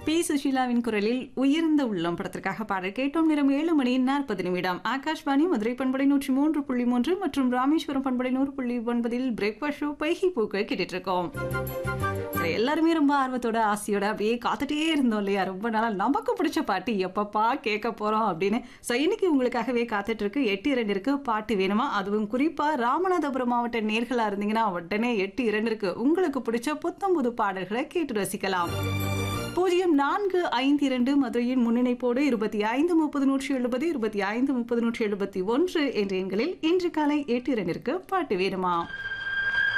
B சுஷீலாவின் குரலில் உயர்ந்த உள்ளம் படத்திற்காக பாடல் கேட்டோம் நேரம் ஏழு மணி நாற்பது நிமிடம் ஆகாஷ்வாணி மதுரை பண்படை நூற்றி மூன்று புள்ளி மூன்று மற்றும் ராமேஸ்வரம் பண்படை நூறு புள்ளி ஒன்பதில் பிரேக்ஃபாஸ்ட் ஷோ பைகி பூக்கள் கேட்டுட்டு இருக்கோம் சரி, எல்லாருமே ரொம்ப ஆர்வத்தோட ஆசையோட அப்படியே காத்துட்டே இருந்தோம் இல்லையா ரொம்ப நாளா நமக்கு பிடிச்ச பாட்டு எப்பப்பா கேட்க போறோம் அப்படின்னு ஸோ இன்னைக்கு உங்களுக்காகவே காத்துட்டு இருக்கு எட்டு இரண்டிற்கு பாட்டு வேணுமா அதுவும் குறிப்பா ராமநாதபுரம் மாவட்ட நேர்களா இருந்தீங்கன்னா உடனே எட்டு இரண்டிற்கு உங்களுக்கு பிடிச்ச புத்தம் புது பாடல்களை கேட்டு ரசிக்கலாம் பூஜ்ஜியம் நான்கு ஐந்து இரண்டு மதுரையின் முன்னிணைப்போடு இருபத்தி ஐந்து முப்பது நூற்றி எழுபது இருபத்தி ஐந்து முப்பது நூற்றி எழுபத்தி ஒன்று என்ற எண்களில் இன்று காலை எட்டு இரண்டிற்கு பாட்டு வேணுமா